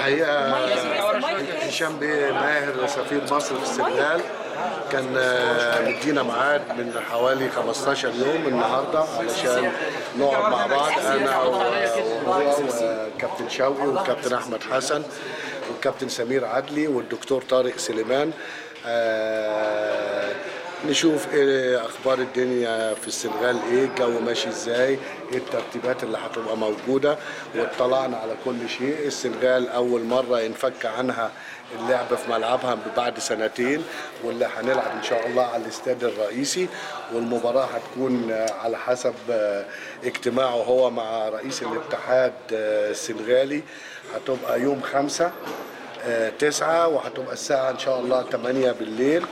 الحقيقه هشام بيه ماهر سفير مصر في السنغال كان آه، مدينا ميعاد من حوالي 15 يوم النهارده علشان نقعد مع بعض انا وهو وكابتن شوقي والكابتن احمد حسن والكابتن سمير عدلي والدكتور طارق سليمان آه، نشوف ايه اخبار الدنيا في السنغال ايه الجو ماشي ازاي ايه الترتيبات اللي هتبقى موجوده واطلعنا على كل شيء السنغال اول مره ينفك عنها اللعب في ملعبها بعد سنتين واللي هنلعب ان شاء الله على الاستاد الرئيسي والمباراه هتكون على حسب اجتماعه هو مع رئيس الاتحاد السنغالي هتبقى يوم خمسة آه، تسعة وهتبقى الساعة إن شاء الله 8 بالليل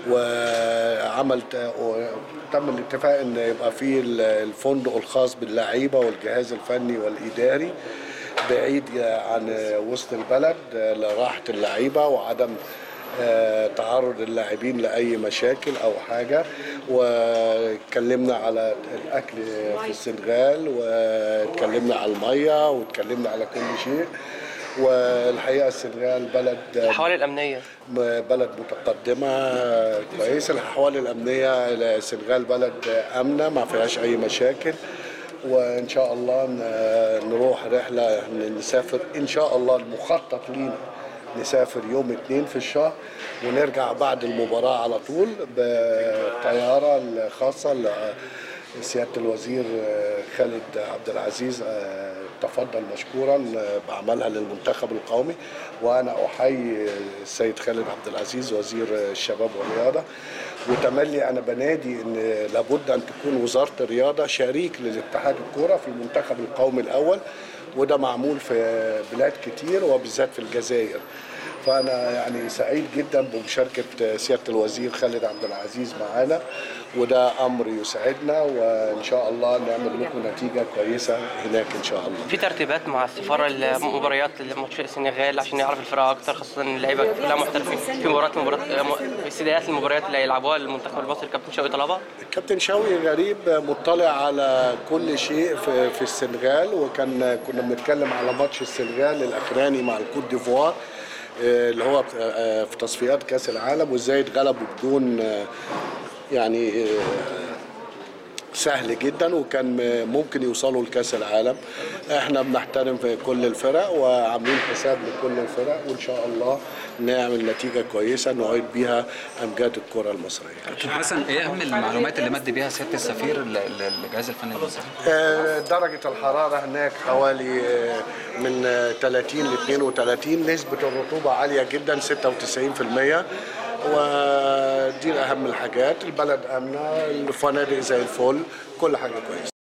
وعمل تم الاتفاق إن يبقى فيه الفندق الخاص باللعيبة والجهاز الفني والإداري بعيد عن وسط البلد لراحة اللعيبة وعدم آه، تعرض اللاعبين لأي مشاكل أو حاجة واتكلمنا على الأكل في السنغال واتكلمنا على المية واتكلمنا على كل شيء والحقيقه السنغال بلد الحوالي الامنيه بلد متقدمه كويسه الاحوال الامنيه السنغال بلد امنه ما فيهاش اي مشاكل وان شاء الله ن- نروح رحله نسافر ان شاء الله المخطط لينا نسافر يوم اثنين في الشهر ونرجع بعد المباراه على طول بطياره الخاصه سياده الوزير خالد عبد العزيز تفضل مشكورا بعملها للمنتخب القومي وانا احيي السيد خالد عبد العزيز وزير الشباب والرياضه وتملي انا بنادي ان لابد ان تكون وزاره الرياضه شريك للاتحاد الكوره في المنتخب القومي الاول وده معمول في بلاد كتير وبالذات في الجزائر فانا يعني سعيد جدا بمشاركه سياده الوزير خالد عبد العزيز معانا وده امر يسعدنا وان شاء الله نعمل لكم نتيجه كويسه هناك ان شاء الله في ترتيبات مع السفاره المباريات ماتش السنغال عشان يعرف الفرقه اكتر خاصه ان اللعيبه كلها محترفين في مباراه مباراه في استدعاءات المباريات اللي هيلعبوها المنتخب المصري الكابتن شوقي طلبها الكابتن شوقي غريب مطلع على كل شيء في, في السنغال وكان كنا بنتكلم على ماتش السنغال الاخراني مع الكوت ديفوار آه، اللي هو آه، في تصفيات كاس العالم وازاي اتغلبوا بدون آه، يعني آه، سهل جدا وكان ممكن يوصلوا لكاس العالم احنا بنحترم في كل الفرق وعاملين حساب لكل الفرق وان شاء الله نعمل نتيجه كويسه نعيد بيها امجاد الكره المصريه كابتن حسن ايه اهم المعلومات اللي مد بيها سياده السفير ل- ل- للجهاز الفني المصري؟ آه، درجة الحرارة هناك حوالي آه، من آه، 30 ل 32 نسبة الرطوبة عالية جدا 96% ودي أهم الحاجات البلد آمنة الفنادق زي الفل كل حاجة كويسة